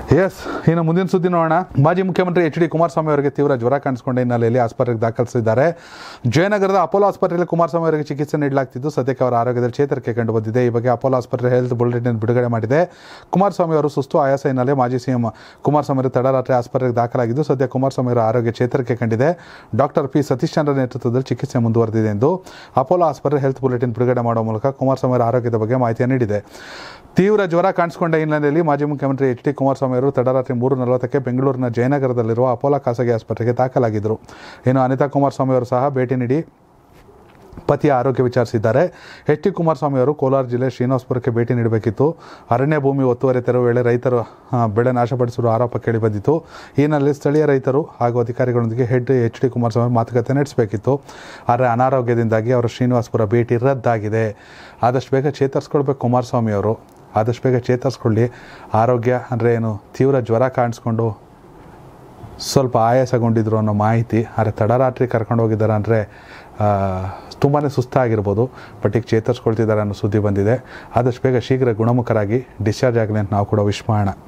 S ಇನ್ನು ಮುಂದಿನ ಸುದ್ದಿ ನೋಡೋಣ ಮಾಜಿ ಮುಖ್ಯಮಂತ್ರಿ ಎಚ್ ಡಿ ಕುಮಾರಸ್ವಾಮಿ ಅವರಿಗೆ ತೀವ್ರ ಜ್ವರ ಕಾಣಿಸಿಕೊಂಡ ಹಿನ್ನೆಲೆಯಲ್ಲಿ ಆಸ್ಪತ್ರೆಗೆ ದಾಖಲಿಸಿದ್ದಾರೆ ಜಯನಗರದ ಅಪೋಲೋ ಆಸ್ಪತ್ರೆಯಲ್ಲಿ ಕುಮಾರಸ್ವಾಮಿ ಅವರಿಗೆ ಚಿಕಿತ್ಸೆ ನೀಡಲಾಗ್ತಿದ್ದು ಸದ್ಯಕ್ಕೆ ಅವರ ಆರೋಗ್ಯದಲ್ಲಿ ಚೇತರಿಕೆ ಕಂಡು ಬಂದಿದೆ ಈ ಬಗ್ಗೆ ಅಪೋಲೋ ಆಸ್ಪತ್ರೆ ಹೆಲ್ತ್ ಬುಲೆಟಿನ್ ಬಿಡುಗಡೆ ಮಾಡಿದೆ ಕುಮಾರಸ್ವಾಮಿ ಅವರು ಸುಸ್ತು ಆಯಾಸ ಹಿನ್ನೆಲೆ ಮಾಜಿ ಸಿಎಂ ಕುಮಾರಸ್ವಾಮಿ ಅವರು ತಡರಾತ್ರಿ ಆಸ್ಪತ್ರೆಗೆ ದಾಖಲಾಗಿದ್ದು ಸದ್ಯ ಕುಮಾರಸ್ವಾಮಿ ಅವರ ಆರೋಗ್ಯ ಚೇತರಿಕೆ ಕಂಡಿದೆ ಡಾಕ್ಟರ್ ಪಿ ಸತೀಶ್ ಚಂದ್ರ ನೇತೃತ್ವದಲ್ಲಿ ಚಿಕಿತ್ಸೆ ಮುಂದುವರೆದಿದೆ ಎಂದು ಅಪೋಲೋ ಆಸ್ಪತ್ರೆ ಹೆಲ್ತ್ ಬುಲೆಟಿನ್ ಬಿಡುಗಡೆ ಮಾಡುವ ಮೂಲಕ ಕುಮಾರಸ್ವಾಮಿ ಅವರ ಆರೋಗ್ಯದ ಬಗ್ಗೆ ಮಾಹಿತಿಯನ್ನು ನೀಡಿದೆ ತೀವ್ರ ಜ್ವರ ಕಾಣಿಸಿಕೊಂಡ ಹಿನ್ನೆಲೆಯಲ್ಲಿ ಮಾಜಿ ಮುಖ್ಯಮಂತ್ರಿ ಎಚ್ ಡಿ ಕುಮಾರಸ್ವಾಮಿ ಅವರು ತಡರಾತ್ರಿ ಮೂರು ನಲವತ್ತಕ್ಕೆ ಬೆಂಗಳೂರಿನ ಜಯನಗರದಲ್ಲಿರುವ ಅಪೋಲೋ ಖಾಸಗಿ ಆಸ್ಪತ್ರೆಗೆ ದಾಖಲಾಗಿದ್ದರು ಇನ್ನು ಅನಿತಾ ಕುಮಾರಸ್ವಾಮಿ ಅವರು ಸಹ ಭೇಟಿ ನೀಡಿ ಪತಿಯ ಆರೋಗ್ಯ ವಿಚಾರಿಸಿದ್ದಾರೆ ಎಚ್ ಡಿ ಕುಮಾರಸ್ವಾಮಿ ಅವರು ಕೋಲಾರ ಜಿಲ್ಲೆ ಶ್ರೀನಿವಾಸಪುರಕ್ಕೆ ಭೇಟಿ ನೀಡಬೇಕಿತ್ತು ಅರಣ್ಯ ಭೂಮಿ ಒತ್ತುವರಿ ತೆರವು ವೇಳೆ ರೈತರು ಆ, ಬೆಳೆ ನಾಶಪಡಿಸಿರುವ ಆರೋಪ ಕೇಳಿಬಂದಿತ್ತು ಈ ಹಿನ್ನೆಲೆಯಲ್ಲಿ ಸ್ಥಳೀಯ ರೈತರು ಹಾಗೂ ಅಧಿಕಾರಿಗಳೊಂದಿಗೆ ಹೆಡ್ ಎಚ್ ಡಿ ಕುಮಾರಸ್ವಾಮಿ ಮಾತುಕತೆ ನಡೆಸಬೇಕಿತ್ತು ಆದರೆ ಅನಾರೋಗ್ಯದಿಂದಾಗಿ ಅವರ ಶ್ರೀನಿವಾಸಪುರ ಭೇಟಿ ರದ್ದಾಗಿದೆ ಆದಷ್ಟು ಬೇಗ ಚೇತರಿಸ್ಕೊಳ್ಬೇಕು ಕುಮಾರಸ್ವಾಮಿ ಅವರು ಆದಷ್ಟು ಬೇಗ ಚೇತರಿಸ್ಕೊಳ್ಳಿ ಆರೋಗ್ಯ ಅಂದರೆ ಏನು ತೀವ್ರ ಜ್ವರ ಕಾಣಿಸ್ಕೊಂಡು ಸ್ವಲ್ಪ ಆಯಾಸಗೊಂಡಿದ್ರು ಅನ್ನೋ ಮಾಹಿತಿ ಆದರೆ ತಡರಾತ್ರಿ ಕರ್ಕೊಂಡು ಹೋಗಿದ್ದಾರೆ ಅಂದರೆ ತುಂಬಾ ಸುಸ್ತಾಗಿರ್ಬೋದು ಬಟ್ ಈಗ ಚೇತರಿಸ್ಕೊಳ್ತಿದ್ದಾರೆ ಅನ್ನೋ ಸುದ್ದಿ ಬಂದಿದೆ ಆದಷ್ಟು ಬೇಗ ಶೀಘ್ರ ಗುಣಮುಖರಾಗಿ ಡಿಸ್ಚಾರ್ಜ್ ಆಗಲಿ ಅಂತ ನಾವು ಕೂಡ ವಿಶ್ ಮಾಡೋಣ